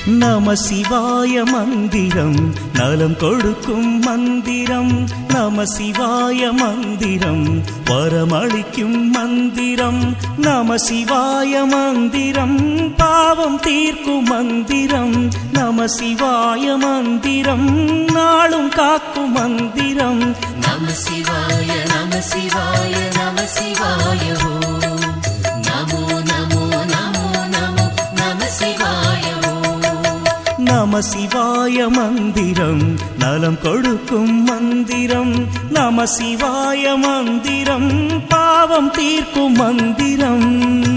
நம சிவாய மந்திரம் நலம் கொடுக்கும் மந்திரம் நம சிவாய மந்திரம் வரமளிக்கும் மந்திரம் நம சிவாய மந்திரம் பாவம் தீர்க்கும் மந்திரம் நம சிவாய மந்திரம் நாளும் காக்கும் மந்திரம் நம சிவாய நம சிவாய நம சிவாய ஓம் நமோ நமோ நமோ நமோ நம சிவாய ஓம் நம சிவாய மந்திரம் நலம் கொடுக்கும் மந்திரம் நம சிவாய மந்திரம் பாவம் தீர்க்கும் மந்திரம்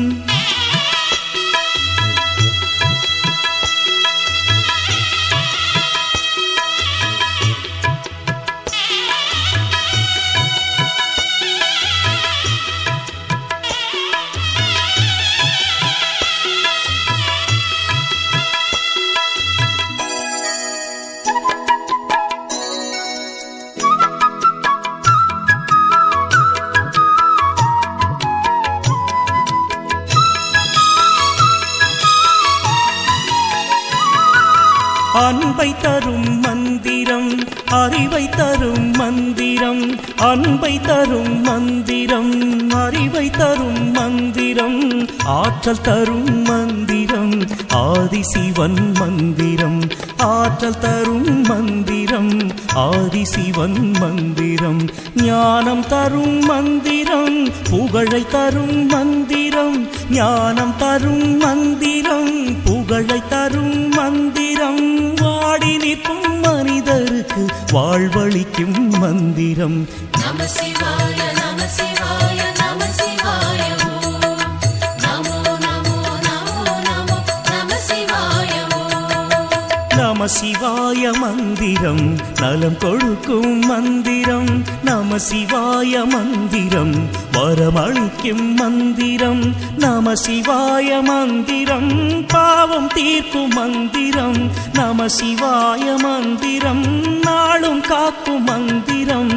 அன்பை தரும் மந்திரம் அறிவை தரும் மந்திரம் அன்பை தரும் மந்திரம் அறிவை தரும் மந்திரம் ஆற்றல் தரும் மந்திரம் ஆதிசிவன் மந்திரம் ஆற்றல் தரும் மந்திரம் ஆதிசிவன் மந்திரம் ஞானம் தரும் மந்திரம் புகழை தரும் மந்திரம் ஞானம் தரும் மந்திரம் புகழை தரும் மந்திரம் வாடி நிற்கும் மனிதருக்கு வாழ்வளிக்கும் மந்திரம் நம சிவாய நம சிவாய நம சிவாய ஓம் நமோ நமோ நமோ நமோ நம சிவாய ஓம் நம சிவாய மந்திரம் நலம் கொடுக்கும் மந்திரம் நம சிவாய மந்திரம் வரமளிக்கும் மந்திரம் நம சிவாய மந்திரம் பாவம் தீர்க்கும் மந்திரம் நம சிவாய மந்திரம் நாளும் காக்கும் மந்திரம்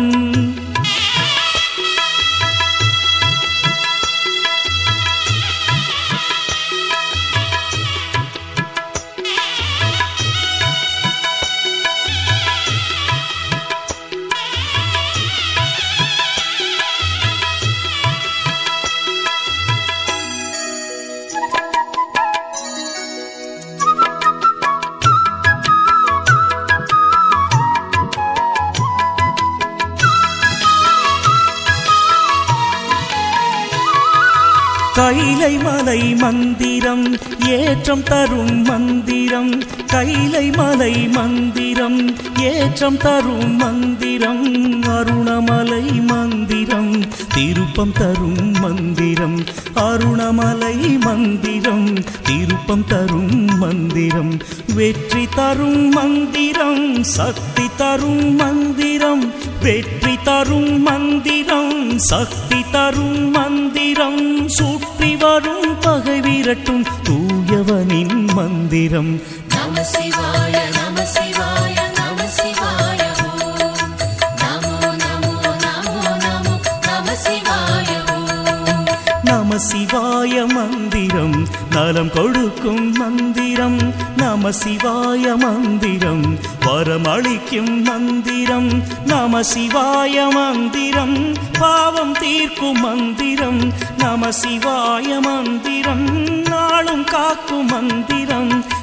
கைலை மலை மந்திரம் ஏற்றம் தரும் மந்திரம் கைலை மலை மந்திரம் ஏற்றம் தரும் மந்திரம் அருணமலை மந்திரம் திருப்பம் தரும் மந்திரம் அருணமலை மந்திரம் திருப்பம் தரும் மந்திரம் வெற்றி தரும் மந்திரம் சக்தி தரும் மந்திரம் வெற்றி தரும் மந்திரம் சக்தி தரும் மந்திரம் சுற்றி வரும் பகை விரட்டும் தூயவனின் மந்திரம் நம சிவாய நம சிவாய நம சிவாய ஓம் நமோ நமோ நமோ நமோ நம சிவாய ஓம் நம சிவாய மந்திரம் நலம் கொடுக்கும் மந்திரம் நம சிவாய மந்திரம் வரமளிக்கும் மந்திரம் நம சிவாய மந்திரம் பாவம் தீர்க்கும் மந்திரம் நம சிவாய மந்திரம் நாளும் காக்கும் மந்திரம்